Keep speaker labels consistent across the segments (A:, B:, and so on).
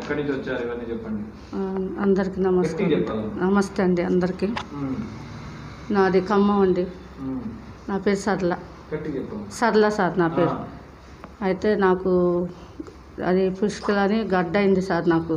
A: ఎక్కడి నుంచి వచ్చారు ఇవన్నీ చెప్పండి
B: ఆ, అందరికీ
A: గట్టిగా
B: నమస్కారం
A: చెప్పాలి
B: నమస్తే అండి అందరికీ
A: ఉమ్,
B: నాది ఖమ్మం అండి
A: ఉమ్,
B: నా పేరు సరళ
A: గట్టిగా చెప్పాలి
B: సరళ సార్ నా పేరు అయితే నాకు అది పుష్కల అని గడ్డ అయింది సార్ నాకు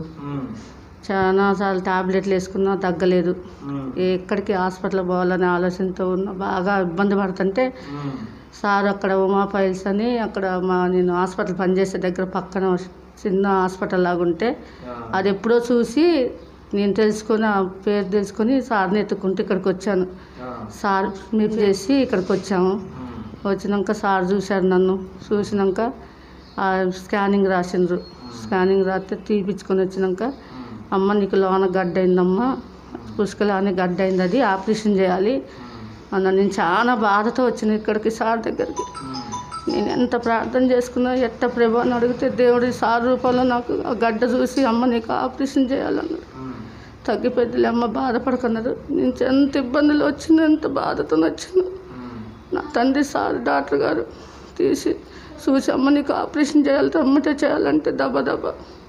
B: చాలా సార్లు టాబ్లెట్లు వేసుకున్నా తగ్గలేదు ఎక్కడికి హాస్పిటల్ పోవాలనే ఆలోచనతో ఉన్న బాగా ఇబ్బంది పడుతుంటే సార్ అక్కడ ఉమా ఫైల్స్ అని అక్కడ మా నేను హాస్పిటల్ పనిచేసే దగ్గర పక్కన చిన్న హాస్పిటల్ లాగా ఉంటే అది ఎప్పుడో చూసి నేను తెలుసుకొని ఆ పేరు తెలుసుకొని సార్ని ఎత్తుకుంటూ ఇక్కడికి వచ్చాను సార్ మీరు చేసి ఇక్కడికి వచ్చాము వచ్చినాక సార్ చూశారు నన్ను చూసినాక ఆ స్కానింగ్ రాసిండ్రు స్కానింగ్ రాస్తే తీపిచ్చుకొని వచ్చినాక అమ్మ నీకు లోన గడ్డ అయిందమ్మా పుష్కలాని గడ్డ అయింది అది ఆపరేషన్ చేయాలి అన్న నేను చాలా బాధతో వచ్చిన ఇక్కడికి సార్ దగ్గరికి నేను ఎంత ప్రార్థన చేసుకున్నా ఎట్ట ప్రభు అని అడిగితే దేవుడి సార్ రూపంలో నాకు ఆ గడ్డ చూసి అమ్మ నీకు ఆపరేషన్ చేయాలన్నాడు తగ్గిపోద్దిలే అమ్మ బాధపడకన్నారు నేను ఎంత ఇబ్బందులు వచ్చిన ఎంత బాధతో వచ్చిన నా తండ్రి సార్ డాక్టర్ గారు తీసి చూసి అమ్మ నీకు ఆపరేషన్ చేయాలి అమ్మటే చేయాలంటే దెబ్బ దెబ్బ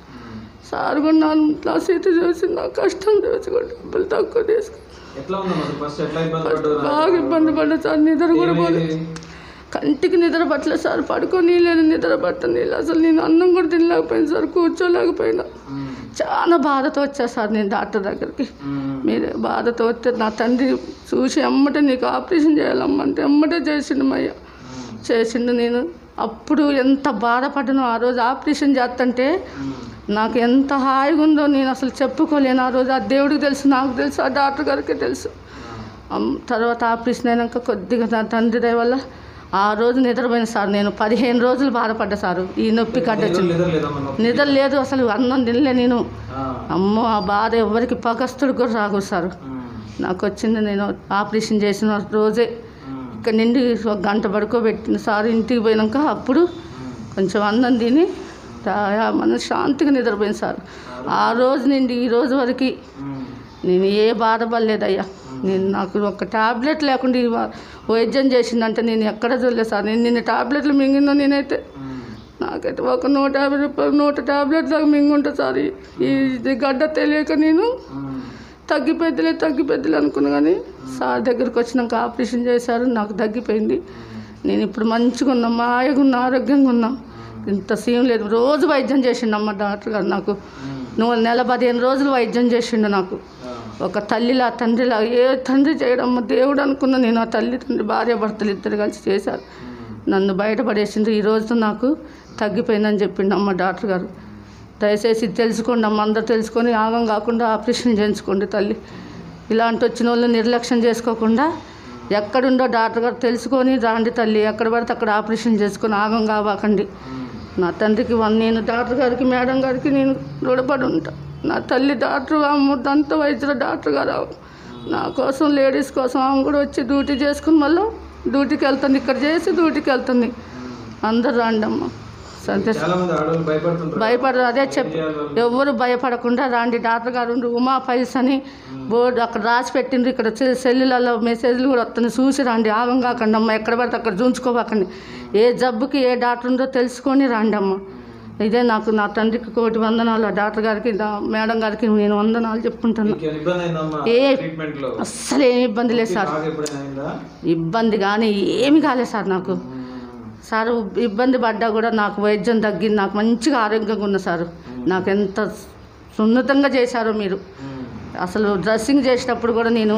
B: సార్ కూడా నా నా స్థితి చూసి నా కష్టం చూసి కూడా డబ్బులు తక్కువ తీసుకుని
A: ఎట్లా ఉందమ్మా ఫస్ట్ ఎట్లా ఇబ్బంది పడ్డది
B: బాగా ఇబ్బంది పడ్డా సార్ నిద్ర కూడా పోలేదు కంటికి నిద్ర పట్టలేదు సార్ పడుకొని లేదు నిద్ర పట్టలేదు అసలు నేను అన్నం కూడా తినలేకపోయినా సార్ కూర్చోలేకపోయినా చాలా బాధతో వచ్చా సార్ నేను డాక్టర్ దగ్గరికి మీరు బాధతో వస్తే నా తండ్రి చూసి అమ్మటే నీకు ఆపరేషన్ చేయాలమ్మంటే అమ్మటే చేసిండు మయ్య చేసిండు నేను అప్పుడు ఎంత బాధపడ్డానో ఆ రోజు ఆపరేషన్ చేస్తుంటే నాకు ఎంత హాయిగా ఉందో నేను అసలు చెప్పుకోలేను ఆ రోజు ఆ దేవుడికి తెలుసు నాకు తెలుసు ఆ డాక్టర్ గారికి తెలుసు అమ్- తర్వాత ఆపరేషన్ అయినాక కొద్దిగా నా తండ్రి దయ వల్ల ఆ రోజు నిద్రపోయిన సార్ నేను పదిహేను రోజులు బాధపడ్డా సారు ఈ నొప్పి కట్టొచ్చింది
A: నిద్ర లేదమ్మా నొప్పి.
B: నిద్ర లేదు అసలు అన్నం తినలే నేను
A: ఆ.
B: అమ్మో ఆ బాధ ఎవరికి పగస్తుడు కూడా రాకూడదు సార్
A: ఉమ్.
B: నాకు వచ్చింది నేను ఆపరేషన్ చేసిన రోజే
A: ఉమ్.
B: ఇక్కడ నుండి ఒక గంట పడుకోబెట్టిన సార్ ఇంటికి పోయినాక అప్పుడు కొంచెం అన్నం తిని తా- మన శాంతిగా నిద్రపోయింది సార్ ఆ రోజు నుండి ఈ రోజు వరకు
A: ఉమ్.
B: నేను ఏ బాధపడలేదయ్యా నేను నాకు ఒక టాబ్లెట్ లేకుండా ఈ వా- వైద్యం చేసిందంటే నేను ఎక్కడ చూడలేదు సార్ నేను నిన్న టాబ్లెట్లు మింగినా నేనైతే
A: ఉమ్.
B: నాకైతే ఒక నూట యాభై రూపాయలు నూట టాబ్లెట్ దాకా మింగుంటా సార్ ఈ- ఈ గడ్డ తెలియక నేను
A: ఉమ్.
B: తగ్గిపోద్దిలే తగ్గిపోద్దిలే అనుకున్నా కానీ సార్ దగ్గరికి వచ్చినాక ఆపరేషన్ చేశారు నాకు తగ్గిపోయింది నేను ఇప్పుడు మంచిగా ఉన్నా మాయగా ఉన్నా ఆరోగ్యంగా ఉన్నా ఇంత సీన్ లేదు రోజు వైద్యం చేసిండు అమ్మ డాక్టర్ గారు నాకు
A: ఉమ్.
B: నువ్వు నెల పదిహేను రోజులు వైద్యం చేసిండు నాకు
A: ఆ.
B: ఒక తల్లిలా తండ్రిలా ఏ తండ్రి చేయడం అమ్మ దేవుడు అనుకున్నా నేను ఆ తల్లి తండ్రి భార్య భర్తలు ఇద్దరు కలిసి చేశారు
A: ఉమ్.
B: నన్ను బయటపడేసిండ్రు ఈ రోజు నాకు తగ్గిపోయిందని చెప్పిండు అమ్మ డాక్టర్ గారు దయచేసి ఇది తెలుసుకోండి అమ్మ అందరు తెలుసుకొని ఆగం కాకుండా ఆపరేషన్ చేయించుకోండి తల్లి ఇలాంటి వచ్చిన వాళ్ళు నిర్లక్ష్యం చేసుకోకుండా ఎక్కడుండో డాక్టర్ గారు తెలుసుకొని రాండి తల్లి ఎక్కడ పడితే అక్కడ ఆపరేషన్ చేసుకొని ఆగం కావాకండి
A: ఉమ్.
B: నా తండ్రికి వన్ నేను డాక్టర్ గారికి మేడం గారికి నేను రుణపడి ఉంటా నా తల్లి డాక్టర్ ఆమె దంత వైద్యుల డాక్టర్ గారు ఆమె. నా కోసం లేడీస్ కోసం ఆమె కూడా వచ్చి డ్యూటీ చేసుకుని మళ్ళీ డ్యూటీకి వెళ్తుంది ఇక్కడ చేసి డ్యూటీకి వెళ్తుంది అందరు రండి అమ్మ సంతోషం
A: చాలా మంది ఆడవాళ్ళు భయపడుతుంటారు
B: భయపడరు అదే చెప్పు ఎవరు భయపడకుండా రాండి డాక్టర్ గారు ఉండి ఉమా ఫైల్స్ అని బోర్డు అక్కడ రాసి పెట్టిండ్రు ఇక్కడ సె- సెల్లులలో మెసేజ్లు కూడా వస్తున్నాయి చూసి రండి ఆగం కాకండి అమ్మ ఎక్కడ పడితే అక్కడ చూంచుకోవాకండి ఏ జబ్బుకి ఏ డాక్టర్ ఉందో తెలుసుకొని రండి అమ్మ ఇదే నాకు నా తండ్రికి కోటి వందనాలు ఆ డాక్టర్ గారికి నా మేడం గారికి నేను వందనాలు చెప్పుకుంటాను
A: మీకు ఏమైనా ఇబ్బంది అయిందమ్మా
B: ఏ-
A: ట్రీట్మెంట్ లో
B: అస్సలు ఏమి ఇబ్బంది లేదు సార్
A: బాగా ఎప్పుడైనా అయిందా
B: ఇబ్బంది కానీ ఏమి కాలేదు సార్ నాకు
A: ఉమ్.
B: సార్ ఇబ్బంది పడ్డా కూడా నాకు వైద్యం తగ్గింది నాకు మంచిగా ఆరోగ్యంగా ఉన్న సార్ నాకు ఎంత సున్నితంగా చేశారో మీరు
A: ఉమ్.
B: అసలు డ్రెస్సింగ్ చేసేటప్పుడు కూడా నేను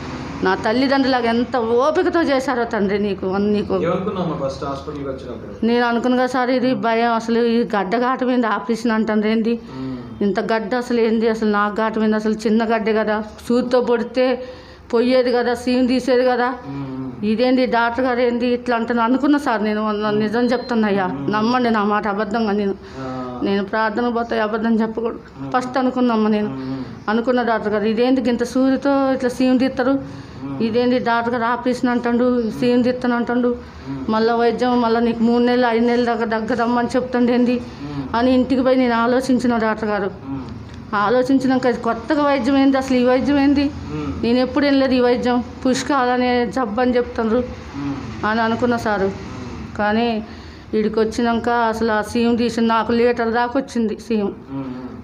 B: నా తల్లిదండ్రులాగా ఎంత ఓపికతో చేశారో తండ్రి నీకు అన్ని నీకు
A: ఏమనుకున్నామ్మా ఫస్ట్ హాస్పిటల్కి వచ్చినప్పుడు
B: నేను అనుకున్నా సార్ ఇది భయం అసలు ఈ గడ్డ ఘాటు మీద ఆపరేషన్ అంటారు ఏంది
A: ఉమ్.
B: ఇంత గడ్డ అసలు ఏంది అసలు నాకు ఘాటు మీద అసలు చిన్న గడ్డే కదా సూదితో పొడితే పొయ్యేది కదా సీమ్ తీసేది కదా
A: ఉమ్.
B: ఇదేంది డాక్టర్ గారు ఏంది ఇట్లా అంటాను అనుకున్నా సార్ నేను నా నిజం చెప్తున్నయ్యా నమ్మండి నా మాట అబద్ధంగా నేను
A: ఆ.
B: నేను ప్రార్థన పోతే అబద్ధం చెప్పకూడదు ఫస్ట్ అనుకున్నామ్మా నేను
A: ఉమ్.
B: అనుకున్న డాక్టర్ గారు ఇదేంటి ఇంత సూదితో ఇట్లా సీమ్ తీస్తారు ఇదేంటి డాక్టర్ గారు ఆపరేషన్ అంటాడు సీమ్ తీస్తాను అంటాడు మళ్ళీ వైద్యం మళ్ళీ నీకు మూడు నెలలు ఐదు నెలల దాకా దగ్గరమ్మని చెప్తుండే ఏంది
A: ఉమ్.
B: అని ఇంటికి పోయి నేను ఆలోచించిన డాక్టర్ గారు
A: ఉమ్.
B: ఆలోచించినాక ఇది కొత్తగా వైద్యం ఏంది అసలు ఈ వైద్యం ఏంది
A: ఉమ్.
B: నేను ఎప్పుడు వెళ్ళలేదు ఈ వైద్యం పుష్కాలు అనే జబ్బు అని చెప్తున్నారు
A: ఉమ్.
B: అని అనుకున్న సారు కానీ వీడికి వచ్చినాక అసలు ఆ సీఎం తీసి నాకు లీటర్ దాకా వచ్చింది సీఎం
A: ఉమ్.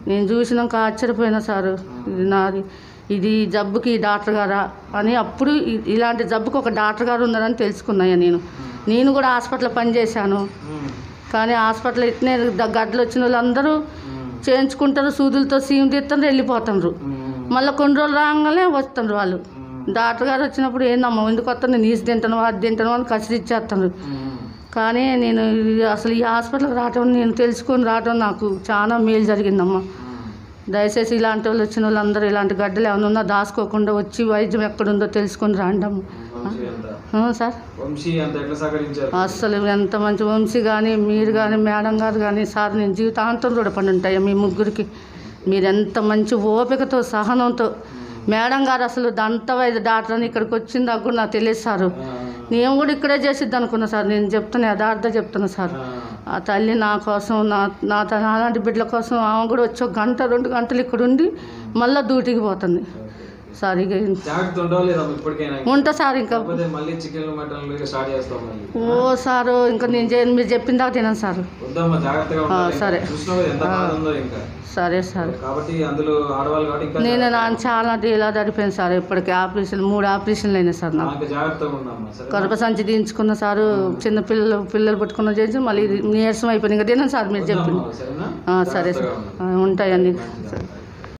B: నేను చూసినాక ఆశ్చర్యపోయినా సారు ఇది నాది ఇది ఈ జబ్బుకి ఈ డాక్టర్ గారా అని అప్పుడు ఇ- ఇలాంటి జబ్బుకి ఒక డాక్టర్ గారు ఉన్నారని తెలుసుకున్నాయా నేను నేను కూడా హాస్పిటల్లో పనిచేశాను
A: ఉమ్.
B: కానీ హాస్పిటల్ ఇట్నే ద- గడ్డలు వచ్చిన వాళ్ళందరూ
A: ఉమ్.
B: చేయించుకుంటారు సూదులతో సీమ్ తీస్తారు వెళ్ళిపోతారు
A: ఉమ్.
B: మళ్ళీ కొన్ని రోజులు రాగానే వస్తారు వాళ్ళు
A: ఉమ్.
B: డాక్టర్ గారు వచ్చినప్పుడు ఏందమ్మా ఎందుకు వస్తాను నీసు తింటాను అది తింటాను అని కసిరిచ్చేస్తాను
A: ఉమ్.
B: కానీ నేను ఇది అసలు ఈ హాస్పిటల్కి రావటం నేను తెలుసుకొని రావటం నాకు చాలా మేలు జరిగిందమ్మా
A: ఉమ్.
B: దయచేసి ఇలాంటి వాళ్ళు వచ్చిన వాళ్ళందరూ ఇలాంటి గడ్డలు ఏమైనా ఉన్నా దాచుకోకుండా వచ్చి వైద్యం ఎక్కడుందో తెలుసుకొని రాండి అమ్మ
A: వంశీ ఎంత
B: ఆ, సార్
A: వంశీ అంత ఎట్లా సహకరించారు
B: అస్సలు ఎంత మంచి వంశీ కానీ మీరు కానీ మేడం గారు కానీ సార్ నేను జీవితాంతం రుణపడి ఉంటాయి మీ ముగ్గురికి మీరు ఎంత మంచి ఓపికతో సహనంతో మేడం గారు అసలు దంత వైద్య డాక్టర్ అని ఇక్కడికి వచ్చింది దాకా కూడా నాకు తెలియదు సారు
A: ఆ.
B: నేను కూడా ఇక్కడే చేసిద్ది అనుకున్నా సార్ నేను చెప్తాను యథార్థ చెప్తున్నా సార్
A: ఆ.
B: ఆ తల్లి నా కోసం నా నా త- నాలాంటి బిడ్డల కోసం ఆమె కూడా వచ్చి ఒక గంట రెండు గంటలు ఇక్కడ ఉండి మళ్ళీ డ్యూటీకి పోతుంది
A: ఓకే, ఓకే.
B: సార్ ఇక
A: జాగ్రత్త ఉండవు లేదా ఇప్పటికైనా
B: ఉంటా సార్ ఇంకా
A: కాకపోతే మళ్ళీ చికెన్ మటన్ స్టార్ట్ చేస్తాం మళ్ళీ
B: ఓ సారు ఇంకా నేను చే- మీరు చెప్పిన దాకా తినను సార్
A: వద్దమ్మా జాగ్రత్తగా
B: ఆ,
A: ఉండాలి
B: సరే.
A: చూసినావు కదా ఎంత బాధ ఉందో ఇంకా
B: సరే సార్
A: కాబట్టి అందులో ఆడవాళ్ళు కాబట్టి ఇంకా
B: నేను నా చాలా డీలా తడిపోయాను సార్ ఇప్పటికి ఆపరేషన్ మూడు ఆపరేషన్లు అయినాయి సార్ నాకు
A: నాకు జాగ్రత్తగా ఉండమ్మా సరే
B: కడప సంచి దించుకున్న సారు చిన్న పిల్లలు పిల్లలు పట్టుకున్న చేసి మళ్ళీ ఇది నీరసం అయిపోయింది ఇంకా తినను సార్ మీరు చెప్పింది
A: సరేనా
B: ఆ, సరే సార్
A: జాగ్రత్తగా ఉండు.
B: ఆ, ఉంటాయండి
A: మంచిదా?